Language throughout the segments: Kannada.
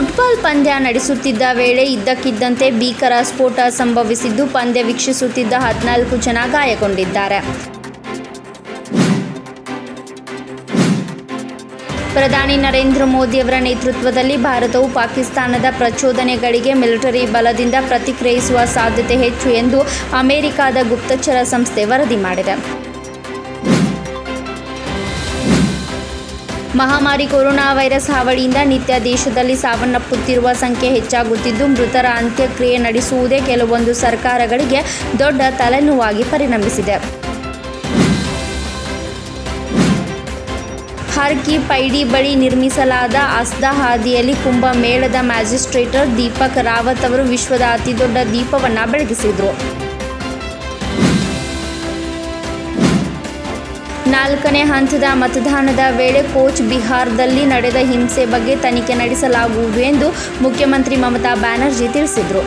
ಫುಟ್ಬಾಲ್ ಪಂದ್ಯ ನಡೆಸುತ್ತಿದ್ದ ವೇಳೆ ಇದ್ದಕ್ಕಿದ್ದಂತೆ ಭೀಕರ ಸ್ಫೋಟ ಸಂಭವಿಸಿದ್ದು ಪಂದ್ಯ ವೀಕ್ಷಿಸುತ್ತಿದ್ದ ಹದಿನಾಲ್ಕು ಜನ ಗಾಯಗೊಂಡಿದ್ದಾರೆ ಪ್ರಧಾನಿ ನರೇಂದ್ರ ಮೋದಿಯವರ ನೇತೃತ್ವದಲ್ಲಿ ಭಾರತವು ಪಾಕಿಸ್ತಾನದ ಪ್ರಚೋದನೆಗಳಿಗೆ ಮಿಲಿಟರಿ ಬಲದಿಂದ ಪ್ರತಿಕ್ರಿಯಿಸುವ ಸಾಧ್ಯತೆ ಹೆಚ್ಚು ಎಂದು ಅಮೆರಿಕದ ಗುಪ್ತಚರ ಸಂಸ್ಥೆ ವರದಿ ಮಾಡಿದೆ ಮಹಾಮಾರಿ ಕೊರೋನಾ ವೈರಸ್ ಹಾವಳಿಯಿಂದ ನಿತ್ಯ ದೇಶದಲ್ಲಿ ಸಾವನ್ನಪ್ಪುತ್ತಿರುವ ಸಂಖ್ಯೆ ಹೆಚ್ಚಾಗುತ್ತಿದ್ದು ಮೃತರ ಅಂತ್ಯಕ್ರಿಯೆ ನಡೆಸುವುದೇ ಕೆಲವೊಂದು ಸರ್ಕಾರಗಳಿಗೆ ದೊಡ್ಡ ತಲೆನೋವಾಗಿ ಪರಿಣಮಿಸಿದೆ ಹರ್ಕಿ ಪೈಡಿ ಬಳಿ ನಿರ್ಮಿಸಲಾದ ಅಸ್ದಾ ಹಾದಿಯಲ್ಲಿ ಕುಂಭ ಮೇಳದ ಮ್ಯಾಜಿಸ್ಟ್ರೇಟರ್ ದೀಪಕ್ ರಾವತ್ ಅವರು ವಿಶ್ವದ ಅತಿದೊಡ್ಡ ದೀಪವನ್ನು ಬೆಳಗಿಸಿದರು ನಾಲ್ಕನೇ ಹಂತದ ಮತದಾನದ ವೇಳೆ ಕೋಚ್ ಬಿಹಾರದಲ್ಲಿ ನಡೆದ ಹಿಂಸೆ ಬಗ್ಗೆ ತನಿಖೆ ನಡೆಸಲಾಗುವುದು ಎಂದು ಮುಖ್ಯಮಂತ್ರಿ ಮಮತಾ ಬ್ಯಾನರ್ಜಿ ತಿಳಿಸಿದರು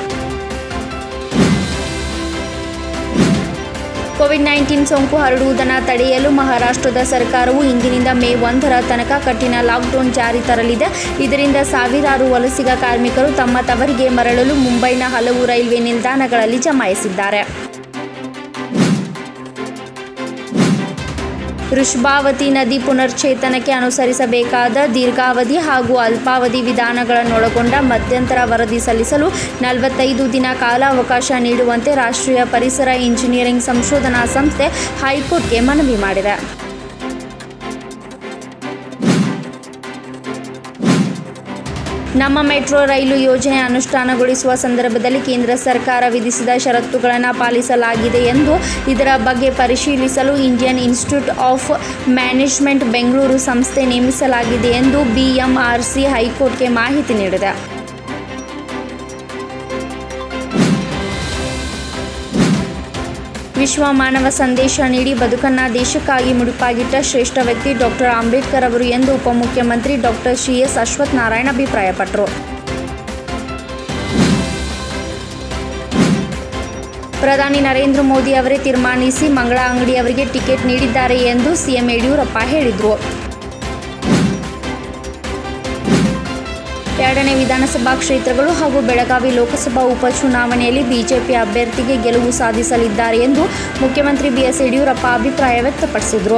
ಕೋವಿಡ್ ನೈನ್ಟೀನ್ ಸೋಂಕು ಹರಡುವುದನ್ನು ತಡೆಯಲು ಮಹಾರಾಷ್ಟ್ರದ ಸರ್ಕಾರವು ಇಂದಿನಿಂದ ಮೇ ಒಂದರ ತನಕ ಕಠಿಣ ಲಾಕ್ಡೌನ್ ಜಾರಿ ತರಲಿದೆ ಇದರಿಂದ ಸಾವಿರಾರು ವಲಸಿಗ ಕಾರ್ಮಿಕರು ತಮ್ಮ ತವರಿಗೆ ಮರಳಲು ಮುಂಬೈನ ಹಲವು ರೈಲ್ವೆ ನಿಲ್ದಾಣಗಳಲ್ಲಿ ಜಮಾಯಿಸಿದ್ದಾರೆ ವೃಷಭಾವತಿ ನದಿ ಪುನರ್ಚೇತನಕ್ಕೆ ಅನುಸರಿಸಬೇಕಾದ ದೀರ್ಘಾವಧಿ ಹಾಗೂ ಅಲ್ಪಾವಧಿ ವಿಧಾನಗಳನ್ನೊಳಗೊಂಡ ಮಧ್ಯಂತರ ವರದಿ ಸಲ್ಲಿಸಲು ನಲವತ್ತೈದು ದಿನ ಕಾಲಾವಕಾಶ ನೀಡುವಂತೆ ರಾಷ್ಟ್ರೀಯ ಪರಿಸರ ಇಂಜಿನಿಯರಿಂಗ್ ಸಂಶೋಧನಾ ಸಂಸ್ಥೆ ಹೈಕೋರ್ಟ್ಗೆ ಮನವಿ ಮಾಡಿದೆ ನಮ್ಮ ಮೆಟ್ರೋ ರೈಲು ಯೋಜನೆ ಅನುಷ್ಠಾನಗೊಳಿಸುವ ಸಂದರ್ಭದಲ್ಲಿ ಕೇಂದ್ರ ಸರ್ಕಾರ ವಿಧಿಸಿದ ಷರತ್ತುಗಳನ್ನು ಪಾಲಿಸಲಾಗಿದೆ ಎಂದು ಇದರ ಬಗ್ಗೆ ಪರಿಶೀಲಿಸಲು Indian Institute of Management Bengaluru ಸಂಸ್ಥೆ ನೇಮಿಸಲಾಗಿದೆ ಎಂದು ಬಿಎಂಆರ್ಸಿ ಹೈಕೋರ್ಟ್ಗೆ ಮಾಹಿತಿ ನೀಡಿದೆ ವಿಶ್ವ ಮಾನವ ಸಂದೇಶ ನೀಡಿ ಬದುಕನ್ನ ದೇಶಕ್ಕಾಗಿ ಮುಡಿಪಾಗಿಟ್ಟ ಶ್ರೇಷ್ಠ ವ್ಯಕ್ತಿ ಡಾಕ್ಟರ್ ಅಂಬೇಡ್ಕರ್ ಅವರು ಎಂದು ಉಪಮುಖ್ಯಮಂತ್ರಿ doctor C S Ashwath Narayana ಅಭಿಪ್ರಾಯಪಟ್ಟರು ಪ್ರಧಾನಿ ನರೇಂದ್ರ ಮೋದಿ ಅವರೇ ತೀರ್ಮಾನಿಸಿ ಮಂಗಳ ಅಂಗಡಿ ಅವರಿಗೆ ಟಿಕೆಟ್ ನೀಡಿದ್ದಾರೆ ಎಂದು ಸಿಎಂ ಯಡಿಯೂರಪ್ಪ ಹೇಳಿದರು ಎರಡನೇ ವಿಧಾನಸಭಾ ಕ್ಷೇತ್ರಗಳು ಹಾಗೂ ಬೆಳಗಾವಿ ಲೋಕಸಭಾ ಉಪಚುನಾವಣೆಯಲ್ಲಿ ಬಿಜೆಪಿ ಅಭ್ಯರ್ಥಿಗೆ ಗೆಲುವು ಸಾಧಿಸಲಿದ್ದಾರೆ ಎಂದು ಮುಖ್ಯಮಂತ್ರಿ ಬಿಎಸ್ ಯಡಿಯೂರಪ್ಪ ಅಭಿಪ್ರಾಯ ವ್ಯಕ್ತಪಡಿಸಿದರು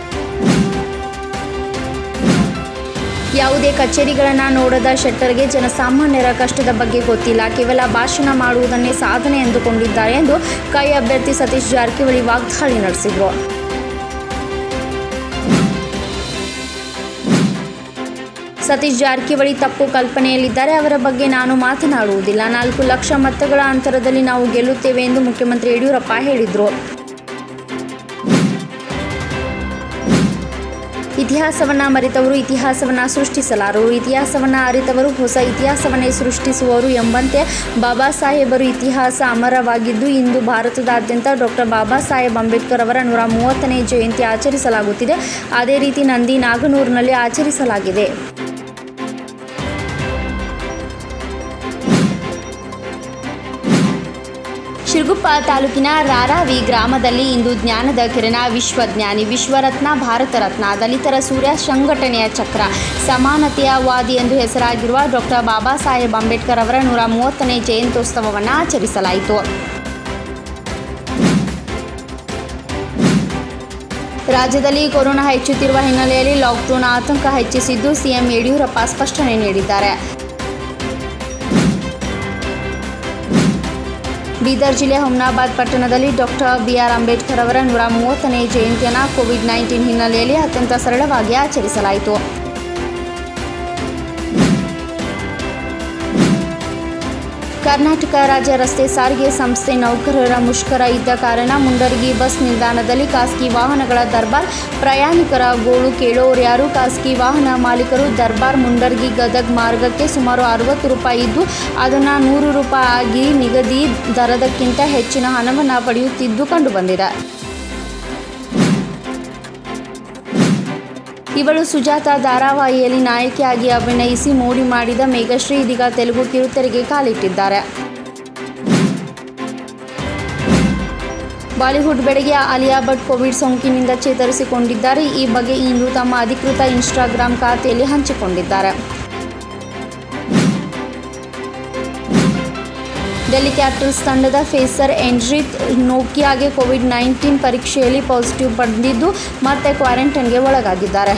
ಯಾವುದೇ ಕಚೇರಿಗಳನ್ನು ನೋಡದ ಶೆಟ್ಟರ್ಗೆ ಜನಸಾಮಾನ್ಯರ ಕಷ್ಟದ ಬಗ್ಗೆ ಗೊತ್ತಿಲ್ಲ ಕೇವಲ ಭಾಷಣ ಮಾಡುವುದನ್ನೇ ಸಾಧನೆ ಎಂದುಕೊಂಡಿದ್ದಾರೆ ಎಂದು ಕೈ ಅಭ್ಯರ್ಥಿ ಸತೀಶ್ ಜಾರಕಿಹೊಳಿ ವಾಗ್ದಾಳಿ ನಡೆಸಿದರು ಸತೀಶ್ ಜಾರಕಿಹೊಳಿ ತಪ್ಪು ಕಲ್ಪನೆಯಲ್ಲಿದ್ದಾರೆ ಅವರ ಬಗ್ಗೆ ನಾನು ಮಾತನಾಡುವುದಿಲ್ಲ ನಾಲ್ಕು ಲಕ್ಷ ಮತಗಳ ಅಂತರದಲ್ಲಿ ನಾವು ಗೆಲ್ಲುತ್ತೇವೆ ಎಂದು ಮುಖ್ಯಮಂತ್ರಿ ಯಡಿಯೂರಪ್ಪ ಹೇಳಿದರು ಇತಿಹಾಸವನ್ನು ಮರೆತವರು ಇತಿಹಾಸವನ್ನು ಸೃಷ್ಟಿಸಲಾರರು ಇತಿಹಾಸವನ್ನು ಅರಿತವರು ಹೊಸ ಇತಿಹಾಸವನ್ನೇ ಸೃಷ್ಟಿಸುವವರು ಎಂಬಂತೆ ಬಾಬಾ ಸಾಹೇಬರು ಇತಿಹಾಸ ಅಮರವಾಗಿದ್ದು ಇಂದು ಭಾರತದಾದ್ಯಂತ ಡಾಕ್ಟರ್ ಬಾಬಾ ಸಾಹೇಬ್ ಅಂಬೇಡ್ಕರ್ ಅವರ ನೂರ ಮೂವತ್ತನೇ ಜಯಂತಿ ಆಚರಿಸಲಾಗುತ್ತಿದೆ ಅದೇ ರೀತಿ ನಂದಿ ನಾಗನೂರಿನಲ್ಲಿ ಆಚರಿಸಲಾಗಿದೆ ಶಿರಗುಪ್ಪ ತಾಲೂಕಿನ ರಾರಾವಿ ಗ್ರಾಮದಲ್ಲಿ ಇಂದು ಜ್ಞಾನದ ಕಿರಣ ವಿಶ್ವಜ್ಞಾನಿ ವಿಶ್ವರತ್ನ ಭಾರತ ರತ್ನ ದಲಿತರ ಸೂರ್ಯ ಸಂಘಟನೆಯ ಚಕ್ರ ಸಮಾನತೆಯ ವಾದಿ ಎಂದು ಹೆಸರಾಗಿರುವ ಡಾಕ್ಟರ್ ಬಾಬಾ ಸಾಹೇಬ್ ಅಂಬೇಡ್ಕರ್ ಅವರ ನೂರ ಮೂವತ್ತನೇ ಜಯಂತ್ಯೋತ್ಸವವನ್ನು ಆಚರಿಸಲಾಯಿತು ರಾಜ್ಯದಲ್ಲಿ ಕೊರೋನಾ ಹೆಚ್ಚುತ್ತಿರುವ ಹಿನ್ನೆಲೆಯಲ್ಲಿ ಲಾಕ್ಡೌನ್ ಆತಂಕ ಹೆಚ್ಚಿಸಿದ್ದು ಸಿಎಂ ಯಡಿಯೂರಪ್ಪ ಸ್ಪಷ್ಟನೆ ನೀಡಿದ್ದಾರೆ ಬೀದರ್ ಜಿಲ್ಲೆ ಹುಮ್ನಾಬಾದ್ ಪಟ್ಟಣದಲ್ಲಿ ಡಾಕ್ಟರ್ ಬಿಆರ್ ಅಂಬೇಡ್ಕರ್ ಅವರ ನೂರ ಮೂವತ್ತನೇ ಜಯಂತಿಯನ್ನು ಕೋವಿಡ್ ನೈನ್ಟೀನ್ ಹಿನ್ನೆಲೆಯಲ್ಲಿ ಅತ್ಯಂತ ಸರಳವಾಗಿ ಆಚರಿಸಲಾಯಿತು ಕರ್ನಾಟಕ ರಾಜ್ಯ ರಸ್ತೆ ಸಾರಿಗೆ ಸಂಸ್ಥೆ ನೌಕರರ ಮುಷ್ಕರ ಇದ್ದ ಕಾರಣ ಮುಂಡರಗಿ ಬಸ್ ನಿಲ್ದಾಣದಲ್ಲಿ ಖಾಸಗಿ ವಾಹನಗಳ ದರ್ಬಾರ್ ಪ್ರಯಾಣಿಕರ ಗೋಳು ಕೇಳೋರ್ಯಾರು ಖಾಸಗಿ ವಾಹನ ಮಾಲೀಕರು ದರ್ಬಾರ್ ಮುಂಡರ್ಗಿ ಗದಗ್ ಮಾರ್ಗಕ್ಕೆ ಸುಮಾರು ಅರವತ್ತು ರೂಪಾಯಿ ಇದ್ದು ಅದನ್ನು ನೂರು ರೂಪಾಯಿ ಆಗಿ ನಿಗದಿ ದರದಕ್ಕಿಂತ ಹೆಚ್ಚಿನ ಹಣವನ್ನು ಪಡೆಯುತ್ತಿದ್ದು ಕಂಡುಬಂದಿದೆ ಇವಳು ಸುಜಾತ ಧಾರಾವಾಹಿಯಲ್ಲಿ ನಾಯಕಿಯಾಗಿ ಅಭಿನಯಿಸಿ ಮೋಡಿ ಮಾಡಿದ ಮೇಘಶ್ರೀ ಇದೀಗ ತೆಲುಗು ಕಿರುತೆರೆಗೆ ಕಾಲಿಟ್ಟಿದ್ದಾರೆ ಬಾಲಿವುಡ್ ಬೆಡಗಿ ಆಲಿಯಾ ಭಟ್ ಕೋವಿಡ್ ಸೋಂಕಿನಿಂದ ಚೇತರಿಸಿಕೊಂಡಿದ್ದಾರೆ ಈ ಬಗ್ಗೆ ಇಂದು ತಮ್ಮ ಅಧಿಕೃತ ಇನ್ಸ್ಟಾಗ್ರಾಂ ಖಾತೆಯಲ್ಲಿ ಹಂಚಿಕೊಂಡಿದ್ದಾರೆ ಡೆಲ್ಲಿ ಕ್ಯಾಪಿಟಲ್ಸ್ ತಂಡದ ಫೇಸರ್ ಎಂಡ್ರಿತ್ ನೋಕಿಯಾಗೆ ಕೋವಿಡ್ ನೈನ್ಟೀನ್ ಪರೀಕ್ಷೆಯಲ್ಲಿ ಪಾಸಿಟಿವ್ ಬಂದಿದ್ದು ಮತ್ತೆ ಕ್ವಾರಂಟೈನ್ಗೆ ಒಳಗಾಗಿದ್ದಾರೆ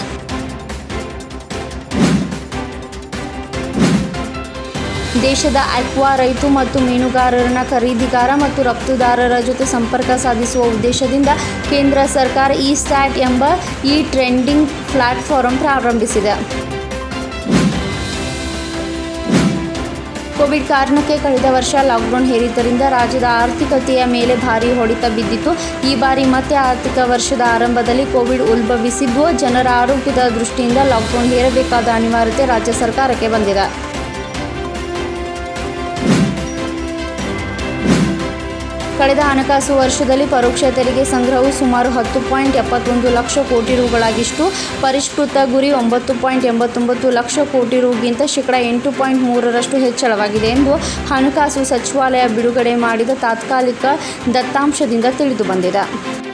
ದೇಶದ ಅಕ್ವಾ ರೈತ ಮತ್ತು ಮೀನುಗಾರರನ್ನ ಖರೀದಿಗಾರ ಮತ್ತು ರಫ್ತುದಾರರ ಜೊತೆ ಸಂಪರ್ಕ ಸಾಧಿಸುವ ಉದ್ದೇಶದಿಂದ ಕೇಂದ್ರ ಸರ್ಕಾರ ಇ ಸ್ಟ್ಯಾಟ್ ಎಂಬ ಇ ಟ್ರೆಂಡಿಂಗ್ ಪ್ಲಾಟ್ಫಾರ್ಮ್ ಪ್ರಾರಂಭಿಸಿದೆ ಕೋವಿಡ್ ಕಾರಣಕ್ಕೆ ಕಳೆದ ವರ್ಷ ಲಾಕ್ಡೌನ್ ಹೇರಿದ್ದರಿಂದ ರಾಜ್ಯದ ಆರ್ಥಿಕತೆಯ ಮೇಲೆ ಭಾರಿ ಹೊಡೆತ ಬಿದ್ದಿತ್ತು ಈ ಬಾರಿ ಮತ್ತೆ ಆರ್ಥಿಕ ವರ್ಷದ ಆರಂಭದಲ್ಲಿ ಕೋವಿಡ್ ಉದ್ಭವಿಸಿದ್ದು ಜನರ ಆರೋಗ್ಯದ ದೃಷ್ಟಿಯಿಂದ ಲಾಕ್ಡೌನ್ ಹೇರಬೇಕಾದ ಅನಿವಾರ್ಯತೆ ರಾಜ್ಯ ಸರ್ಕಾರಕ್ಕೆ ಬಂದಿದೆ ಕಳೆದ ಹಣಕಾಸು ವರ್ಷದಲ್ಲಿ ಪರೋಕ್ಷ ತೆರಿಗೆ ಸಂಗ್ರಹವು ಸುಮಾರು ಹತ್ತು ಪಾಯಿಂಟ್ ಎಪ್ಪತ್ತೊಂದು ಲಕ್ಷ ಕೋಟಿ ರುಗಳಾಗಿಷ್ಟು ಪರಿಷ್ಕೃತ ಗುರಿ ಒಂಬತ್ತು ಪಾಯಿಂಟ್ ಎಂಬತ್ತೊಂಬತ್ತು ಲಕ್ಷ ಕೋಟಿ ರುಗಿಂತ ಶೇಕಡ ಎಂಟು ಪಾಯಿಂಟ್ ಮೂರರಷ್ಟು ಹೆಚ್ಚಳವಾಗಿದೆ ಎಂದು ಹಣಕಾಸು ಸಚಿವಾಲಯ ಬಿಡುಗಡೆ ಮಾಡಿದ ತಾತ್ಕಾಲಿಕ ದತ್ತಾಂಶದಿಂದ ತಿಳಿದುಬಂದಿದೆ